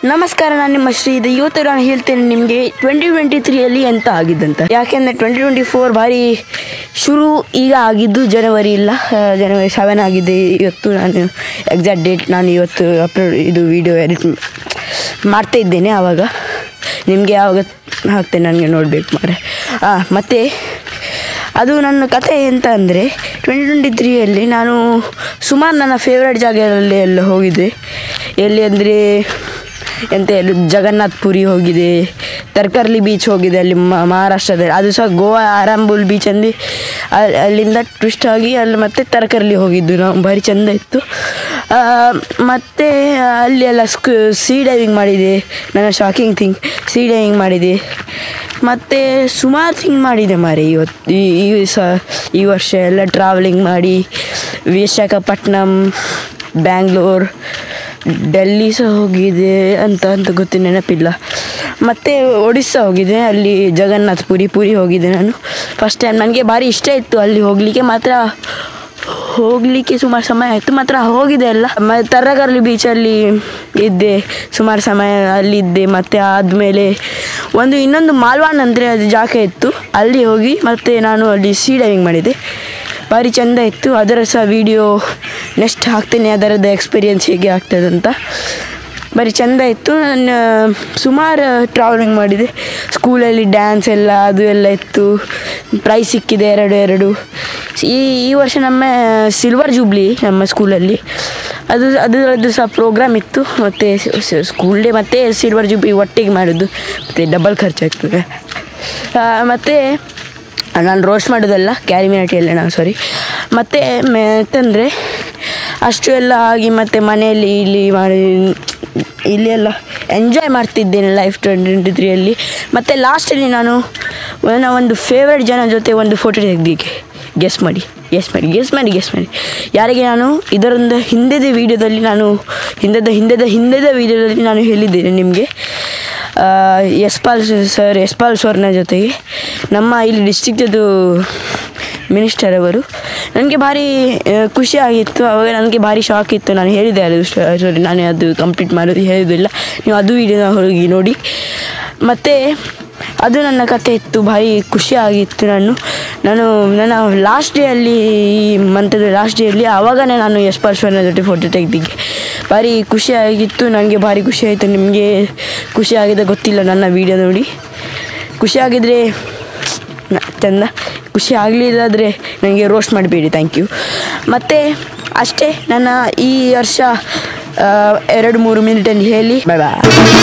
ನಮಸ್ಕಾರ ನಾನು ನಿಮ್ಮ ಶ್ರೀ ಇದು ಇವತ್ತು ನಾನು ಹೇಳ್ತೇನೆ ನಿಮಗೆ ಟ್ವೆಂಟಿ ಟ್ವೆಂಟಿ ತ್ರೀಯಲ್ಲಿ ಎಂತ ಆಗಿದ್ದಂತ ಯಾಕೆಂದರೆ ಟ್ವೆಂಟಿ ಟ್ವೆಂಟಿ ಫೋರ್ ಭಾರಿ ಶುರು ಈಗ ಆಗಿದ್ದು ಜನವರಿ ಇಲ್ಲ ಆ, ಜನವರಿ ಸೆವೆನ್ ಆಗಿದೆ ಇವತ್ತು ನಾನು ಎಕ್ಸಾಕ್ಟ್ ಡೇಟ್ ನಾನು ಇವತ್ತು ಅಪ್ಲೋಡ್ ಇದು ವಿಡಿಯೋ ಎಡಿಟ್ ಮಾಡ್ತಾ ಇದ್ದೇನೆ ಆವಾಗ ನಿಮಗೆ ಯಾವಾಗ ಹಾಕ್ತೇನೆ ನನಗೆ ನೋಡಬೇಕು ಮಾರೆ ಮತ್ತು ಅದು ನನ್ನ ಕತೆ ಎಂತ ಅಂದರೆ ಟ್ವೆಂಟಿ ಟ್ವೆಂಟಿ ತ್ರೀಯಲ್ಲಿ ನಾನು ಸುಮಾರು ನನ್ನ ಫೇವ್ರೆಟ್ ಜಾಗದಲ್ಲಿ ಎಲ್ಲ ಹೋಗಿದ್ದೆ ಎಲ್ಲಿ ಅಂದರೆ ಎಂತ ಹೇಳಿ ಜಗನ್ನಾಥ್ ಪುರಿ ಹೋಗಿದೆ ತರ್ಕರ್ಲಿ ಬೀಚ್ ಹೋಗಿದೆ ಅಲ್ಲಿ ಮ- ಮಹಾರಾಷ್ಟ್ರದಲ್ಲಿ ಅದು ಸಹ ಗೋವಾ ಆರಂಬುಲ್ ಬೀಚ್ ಅಂದು ಅಲ್- ಅಲ್ಲಿಂದ ಟ್ವಿಸ್ಟ್ ಆಗಿ ಅಲ್ಲಿ ಮತ್ತೆ ತರಕರ್ಲಿ ಹೋಗಿದ್ದು ನಾವು ಭಾರಿ ಚೆಂದ ಇತ್ತು ಆ, ಮತ್ತೆ ಅಲ್ಲಿ ಎಲ್ಲ ಸ್ಕ್ ಸೀ ಡೈವಿಂಗ್ ಮಾಡಿದೆ ನನ್ನ ಶಾಕಿಂಗ್ ಥಿಂಗ್ ಸೀ ಡೈವಿಂಗ್ ಮಾಡಿದೆ ಮತ್ತು ಸುಮಾರು ಥಿಂಗ್ ಮಾಡಿದೆ ಮಾರೆ ಇವತ್ತು ಈ ಈ ಸ ಈ ವರ್ಷ ಎಲ್ಲ ಟ್ರಾವೆಲಿಂಗ್ ಮಾಡಿ ವಿಶಾಖಪಟ್ಟಣಂ ಬ್ಯಾಂಗ್ಳೂರ್ ಡೆಲ್ಲಿ ಸಹ ಹೋಗಿದೆ ಅಂತ ಅಂತ ಗೊತ್ತು ನೆನಪಿಲ್ಲ ಮತ್ತು ಒಡಿಸ್ಸಾ ಹೋಗಿದೆ ಅಲ್ಲಿ ಜಗನ್ನಾಥ್ ಪುರಿ ಪುರಿ ಹೋಗಿದೆ ನಾನು ಫಸ್ಟ್ ಟೈಮ್ ನನಗೆ ಭಾರಿ ಇಷ್ಟ ಇತ್ತು ಅಲ್ಲಿ ಹೋಗಲಿಕ್ಕೆ ಮಾತ್ರ ಹೋಗಲಿಕ್ಕೆ ಸುಮಾರು ಸಮಯ ಆಯಿತು ಮಾತ್ರ ಹೋಗಿದೆ ಅಲ್ಲ ಮ ತರಗರ್ಲಿ ಬೀಚಲ್ಲಿ ಇದ್ದೆ ಸುಮಾರು ಸಮಯ ಅಲ್ಲಿದ್ದೆ ಮತ್ತು ಆದಮೇಲೆ ಒಂದು ಇನ್ನೊಂದು ಮಾಲ್ವಾನ್ ಅಂದರೆ ಅದು ಜಾಗ ಇತ್ತು ಅಲ್ಲಿ ಹೋಗಿ ಮತ್ತು ನಾನು ಅಲ್ಲಿ ಸೀ ಡೈವಿಂಗ್ ಮಾಡಿದೆ ಭಾರಿ ಚೆಂದ ಇತ್ತು ಅದರ ಸಹ ವಿಡಿಯೋ ನೆಕ್ಸ್ಟ್ ಹಾಕ್ತೇನೆ ಅದರದ್ದು ಎಕ್ಸ್ಪೀರಿಯನ್ಸ್ ಹೇಗೆ ಆಗ್ತದೆ ಅಂತ ಭಾರಿ ಚೆಂದ ಇತ್ತು ನಾನು ಸುಮಾರು ಟ್ರಾವೆಲಿಂಗ್ ಮಾಡಿದೆ ಸ್ಕೂಲಲ್ಲಿ ಡ್ಯಾನ್ಸ್ ಎಲ್ಲ ಅದು ಎಲ್ಲ ಇತ್ತು ಪ್ರೈಸ್ ಸಿಕ್ಕಿದೆ ಎರಡು ಎರಡು ಈ ಈ ವರ್ಷ ನಮ್ಮ ಸಿಲ್ವರ್ ಜೂಬ್ಲಿ ನಮ್ಮ ಸ್ಕೂಲಲ್ಲಿ ಅದು ಅದರದ್ದು ಸಹ ಪ್ರೋಗ್ರಾಮ್ ಇತ್ತು ಮತ್ತು ಸ್ಕೂಲ್ ಡೇ ಮತ್ತು ಸಿಲ್ವರ್ ಜೂಬ್ಲಿ ಒಟ್ಟಿಗೆ ಮಾಡೋದು ಮತ್ತು ಡಬಲ್ ಖರ್ಚಾಗ್ತದೆ ಮತ್ತು ನಾನು ರೋಸ್ಟ್ ಮಾಡೋದಲ್ಲ ಕ್ಯಾರಿಮಿನಾಟಿಯಲ್ಲ ನಾವು ಸಾರಿ ಮತ್ತು ಮತ್ತಂದರೆ ಅಷ್ಟು ಎಲ್ಲ ಆಗಿ ಮತ್ತು ಮನೆಯಲ್ಲಿ ಇಲ್ಲಿ ಮಾಡಿ ಇಲ್ಲಿ ಎಲ್ಲ ಎಂಜಾಯ್ ಮಾಡ್ತಿದ್ದೇನೆ ಲೈಫ್ ಟ್ವೆಂಟಿ ಟ್ವೆಂಟಿ ತ್ರೀಯಲ್ಲಿ ಮತ್ತು ಲಾಸ್ಟಲ್ಲಿ ನಾನು ನನ್ನ ಒಂದು ಫೇವ್ರೆಟ್ ಜನ ಜೊತೆ ಒಂದು ಫೋಟೋ ತೆಗ್ದಿಕ್ಕೆ ಗೆಸ್ ಮಾಡಿ ಗೆಸ್ ಮಾಡಿ ಗೆಸ್ ಮಾಡಿ ಗೆಸ್ ಮಾಡಿ ಯಾರಿಗೆ ನಾನು ಇದರೊಂದು ಹಿಂದೆದ ವೀಡಿಯೋದಲ್ಲಿ ನಾನು ಹಿಂದೆದ ಹಿಂದೆದ ಹಿಂದೆದ ವೀಡಿಯೋದಲ್ಲಿ ನಾನು ಹೇಳಿದ್ದೇನೆ ನಿಮಗೆ ಯಶ್ಪಾಲ್ ಸರ್ ಯಶ್ಪಾಲ್ ಸರ್ನ ಜೊತೆಗೆ ನಮ್ಮ ಇಲ್ಲಿ ಡಿಸ್ಟಿಕ್ಟದು ಮಿನಿಸ್ಟರ್ ಅವರು ನನಗೆ ಭಾರಿ ಆ, ಖುಷಿ ಆಗಿತ್ತು ಅವಾಗ ನನಗೆ ಭಾರಿ ಶಾಕ್ ಇತ್ತು ನಾನು ಹೇಳಿದೆ ಅದು ಸಾರಿ ನಾನು ಅದು ಕಂಪ್ಲೀಟ್ ಮಾಡೋದು ಹೇಳೋದಿಲ್ಲ ನೀವು ಅದು ವಿಡಿಯೋನ ಹೋಗಿ ನೋಡಿ ಮತ್ತು ಅದು ನನ್ನ ಕತೆ ಇತ್ತು ಭಾರಿ ಖುಷಿ ಆಗಿತ್ತು ನಾನು ನಾನು ನನ್ನ ಲಾಸ್ಟ್ ಡೇ ಅಲ್ಲಿ ಈ ಮಂತದ ಲಾಸ್ಟ್ ಡೇಯಲ್ಲಿ ಆವಾಗನೇ ನಾನು ಯಶ್ಪಾಲ್ ಸರ್ನ ಜೊತೆ ಫೋಟೋ ತೆಗ್ದಿದ್ದೆ ಭಾರಿ ಖುಷಿ ಆಗಿತ್ತು ನನಗೆ ಭಾರಿ ಖುಷಿ ಆಯಿತು ನಿಮಗೆ ಖುಷಿ ಆಗಿದೆ ಗೊತ್ತಿಲ್ಲ ನನ್ನ ವೀಡಿಯೋ ನೋಡಿ ಖುಷಿ ಆಗಿದ್ರೆ ನ- ಚಂದ ಖುಷಿ ಆಗಲಿಲ್ಲಾದರೆ ನನಗೆ ರೋಸ್ಟ್ ಮಾಡಬೇಡಿ ಥ್ಯಾಂಕ್ ಯು ಮತ್ತು ಅಷ್ಟೇ ನನ್ನ ಈ ವರ್ಷ ಆ, ಎರಡು ಮೂರು ಮಿನಿಟಲ್ಲಿ ಹೇಳಿ ಬಾಯ್ ಬಾಯ್